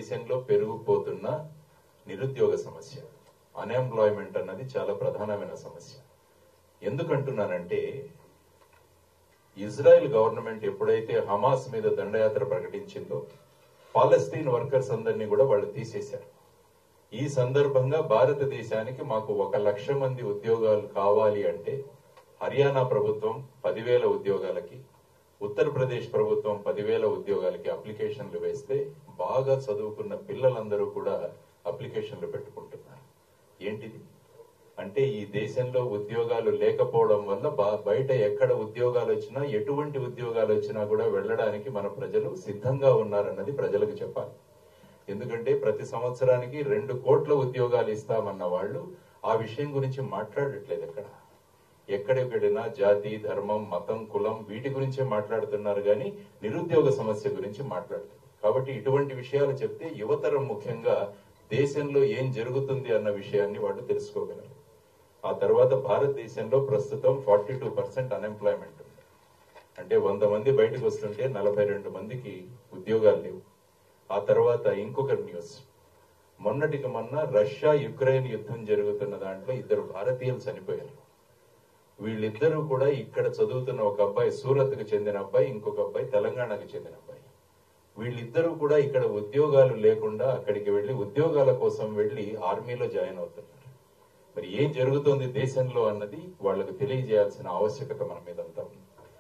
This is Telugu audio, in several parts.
దేశంలో పెరిగిపోతున్న నిరుద్యోగ సమస్య అన్ఎంప్లాయ్మెంట్ అన్నది చాలా ప్రధానమైన సమస్య ఎందుకంటున్నానంటే ఇజ్రాయెల్ గవర్నమెంట్ ఎప్పుడైతే హమాస్ మీద దండయాత్ర ప్రకటించిందో పాలస్తీన్ వర్కర్స్ అందరినీ కూడా వాళ్ళు తీసేశారు ఈ సందర్భంగా భారతదేశానికి మాకు ఒక లక్ష మంది ఉద్యోగాలు కావాలి అంటే హర్యానా ప్రభుత్వం పదివేల ఉద్యోగాలకి ఉత్తరప్రదేశ్ ప్రభుత్వం పదివేల ఉద్యోగాలకి అప్లికేషన్లు వేస్తే బాగా చదువుకున్న పిల్లలందరూ కూడా అప్లికేషన్లు పెట్టుకుంటున్నారు ఏంటిది అంటే ఈ దేశంలో ఉద్యోగాలు లేకపోవడం వల్ల బా- బయట ఎక్కడ ఉద్యోగాలు వచ్చినా ఎటువంటి ఉద్యోగాలు వచ్చినా కూడా వెళ్ళడానికి మన ప్రజలు సిద్ధంగా ఉన్నారన్నది ప్రజలకు చెప్పాలి ఎందుకంటే ప్రతి సంవత్సరానికి రెండు కోట్ల ఉద్యోగాలు ఇస్తామన్న వాళ్ళు ఆ విషయం గురించి మాట్లాడట్లేదు ఎక్కడ ఎక్కడికి వెళ్ళినా జాతి ధర్మం మతం కులం వీటి గురించే మాట్లాడుతున్నారు కానీ నిరుద్యోగ సమస్య గురించి మాట్లాడలేదు కాబట్టి ఇటువంటి విషయాలు చెప్తే యువతరం ముఖ్యంగా దేశంలో ఏం జరుగుతుంది అన్న విషయాన్ని వాళ్ళు తెలుసుకోగలరు ఆ తర్వాత భారతదేశంలో ప్రస్తుతం ఫార్టీ టూ పర్సెంట్ అన్ఎంప్లాయ్మెంట్ ఉంది అంటే వంద మంది బయటకు వస్తుంటే నలభై రెండు మందికి ఉద్యోగాలు లేవు ఆ తర్వాత ఇంకొక న్యూస్ మొన్నటికి మొన్న రష్యా యుక్రెయిన్ యుద్ధం జరుగుతున్న దాంట్లో ఇద్దరు భారతీయులు చనిపోయారు వీళ్ళిద్దరూ కూడా ఇక్కడ చదువుతున్న ఒక అబ్బాయి సూరత్ కు చెందిన అబ్బాయి ఇంకొక అబ్బాయి తెలంగాణకు చెందిన అబ్బాయి వీళ్ళిద్దరూ కూడా ఇక్కడ ఉద్యోగాలు లేకుండా అక్కడికి వెళ్లి ఉద్యోగాల కోసం వెళ్లి ఆర్మీలో జాయిన్ అవుతున్నారు మరి ఏం జరుగుతోంది దేశంలో అన్నది వాళ్ళకు తెలియజేయాల్సిన ఆవశ్యకత మన మీద అంతా ఉంది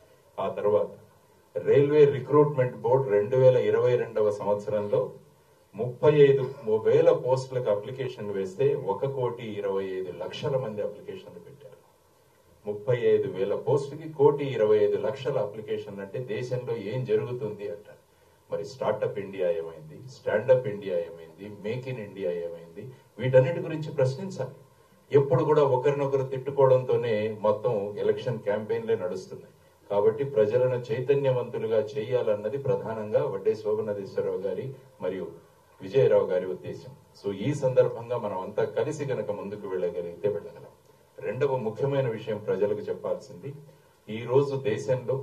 ఆ తర్వాత రైల్వే రిక్రూట్మెంట్ బోర్డు రెండు వేల ఇరవై రెండవ సంవత్సరంలో ముప్పై ఐదు వేల పోస్టులకు అప్లికేషన్ వేస్తే ఒక కోటి ఇరవై ఐదు లక్షల మంది అప్లికేషన్లు పెట్టారు ముప్పై ఐదు వేల పోస్టుకి కోటి ఇరవై ఐదు లక్షల అప్లికేషన్ అంటే దేశంలో ఏం జరుగుతుంది అంటారు మరి స్టార్టప్ ఇండియా ఏమైంది స్టాండప్ ఇండియా ఏమైంది మేక్ ఇన్ ఇండియా ఏమైంది వీటన్నిటి గురించి ప్రశ్నించాలి ఎప్పుడు కూడా ఒకరినొకరు తిట్టుకోవడంతోనే మొత్తం ఎలక్షన్ క్యాంపెయిన్లే నడుస్తున్నాయి కాబట్టి ప్రజలను చైతన్యవంతులుగా చేయాలన్నది ప్రధానంగా వడ్డే శోభనదేశ్వరరావు గారి మరియు విజయరావు గారి ఉద్దేశం సో ఈ సందర్భంగా మనం అంతా కలిసి గనక ముందుకు వెళ్ళగలిగితే వెళ్ళగలం రెండవ ముఖ్యమైన విషయం ప్రజలకు చెప్పాల్సింది ఈ రోజు దేశంలో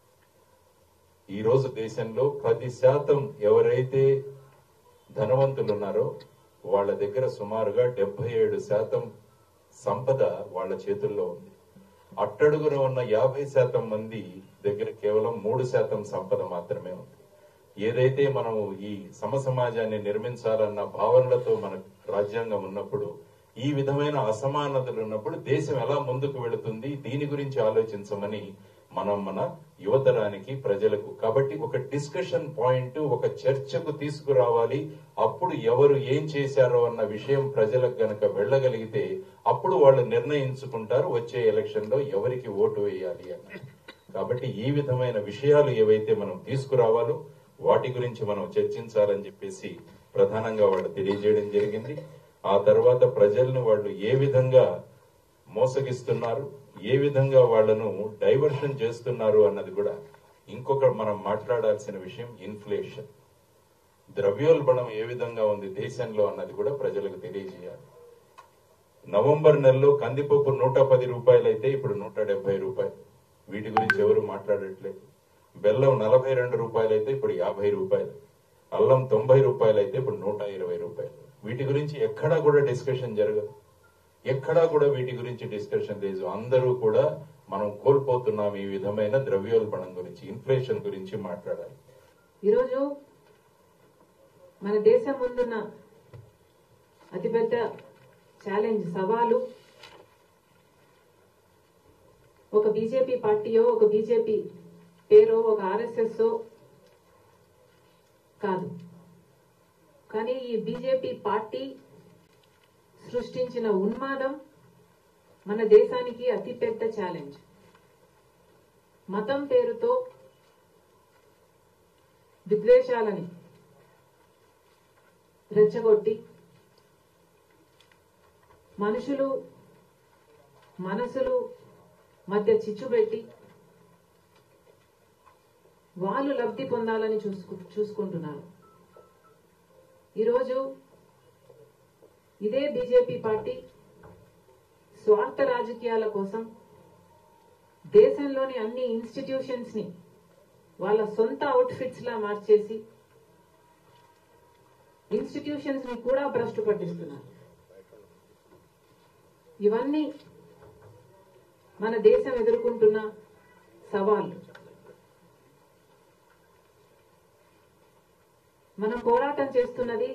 ఈ రోజు దేశంలో పది శాతం ఎవరైతే ధనవంతులు ఉన్నారో వాళ్ళ దగ్గర సుమారుగా డెబ్బై ఏడు శాతం సంపద వాళ్ళ చేతుల్లో ఉంది అట్టడుగున ఉన్న యాభై శాతం మంది దగ్గర కేవలం మూడు శాతం సంపద మాత్రమే ఉంది ఏదైతే మనం ఈ సమసమాజాన్ని నిర్మించాలన్న భావనలతో మన రాజ్యాంగం ఉన్నప్పుడు ఈ విధమైన అసమానతలు ఉన్నప్పుడు దేశం ఎలా ముందుకు వెళుతుంది దీని గురించి ఆలోచించమని మనం మన యువతరానికి ప్రజలకు కాబట్టి ఒక డిస్కషన్ పాయింట్ ఒక చర్చకు తీసుకురావాలి అప్పుడు ఎవరు ఏం చేశారో అన్న విషయం ప్రజలకు గనక వెళ్ళగలిగితే అప్పుడు వాళ్ళు నిర్ణయించుకుంటారు వచ్చే ఎలక్షన్ లో ఎవరికి ఓటు వేయాలి అని కాబట్టి ఈ విధమైన విషయాలు ఏవైతే మనం తీసుకురావాలో వాటి గురించి మనం చర్చించాలని చెప్పేసి ప్రధానంగా వాళ్ళు తెలియజేయడం జరిగింది ఆ తర్వాత ప్రజలను వాళ్ళు ఏ విధంగా మోసగిస్తున్నారు ఏ విధంగా వాళ్ళను డైవర్షన్ చేస్తున్నారు అన్నది కూడా ఇంకొక మనం మాట్లాడాల్సిన విషయం ఇన్ఫ్లేషన్ ద్రవ్యోల్బణం ఏ విధంగా ఉంది దేశంలో అన్నది కూడా ప్రజలకు తెలియజేయాలి నవంబర్ నెలలో కందిపప్పు నూట పది రూపాయలు అయితే ఇప్పుడు నూట డెబ్బై రూపాయలు వీటి గురించి ఎవరు మాట్లాడట్లేదు బెల్లం నలభై రెండు రూపాయలు అయితే ఇప్పుడు యాభై రూపాయలు అల్లం తొంభై రూపాయలు అయితే ఇప్పుడు నూట ఇరవై రూపాయలు వీటి గురించి ఎక్కడా కూడా డిస్కషన్ జరగదు ఎక్కడా కూడా వీటి గురించి డిస్కషన్ లేదు అందరూ కూడా మనం కోల్పోతున్నాం ఈ విధమైన ద్రవ్యోల్బణం గురించి ఇన్ఫ్లేషన్ గురించి మాట్లాడాలి ఈరోజు మన దేశం ముందున్న అతిపెద్ద ఛాలెంజ్ సవాలు ఒక బీజేపీ పార్టీయో ఒక బీజేపీ పేరో ఒక ఆర్ఎస్ఎస్ కాదు కానీ ఈ బీజేపీ పార్టీ సృష్టించిన ఉన్మాదం మన దేశానికి అతిపెద్ద ఛాలెంజ్ మతం పేరుతో విద్వేషాలని రెచ్చగొట్టి మనుషులు మనసులు మధ్య చిచ్చుపెట్టి వాళ్ళు లబ్ధి పొందాలని చూసుకు చూసుకుంటున్నారు ఈరోజు ఇదే బీజేపీ పార్టీ స్వార్థ రాజకీయాల కోసం దేశంలోని అన్ని ఇన్స్టిట్యూషన్స్ ని వాళ్ళ సొంత అవుట్ఫిట్స్ లా మార్చేసి ఇన్స్టిట్యూషన్స్ ని కూడా భ్రష్టు పట్టిస్తున్నారు ఇవన్నీ మన దేశం ఎదుర్కొంటున్న సవాళ్లు మనం పోరాటం చేస్తున్నది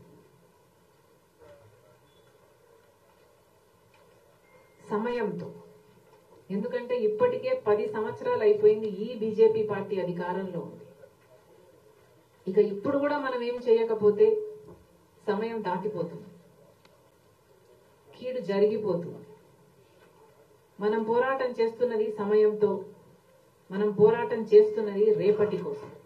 సమయంతో ఎందుకంటే ఇప్పటికే పది సంవత్సరాలు అయిపోయింది ఈ బీజేపీ పార్టీ అధికారంలో ఉంది ఇక ఇప్పుడు కూడా మనం ఏం చేయకపోతే సమయం దాటిపోతుంది కీడు జరిగిపోతుంది మనం పోరాటం చేస్తున్నది సమయంతో మనం పోరాటం చేస్తున్నది రేపటి కోసం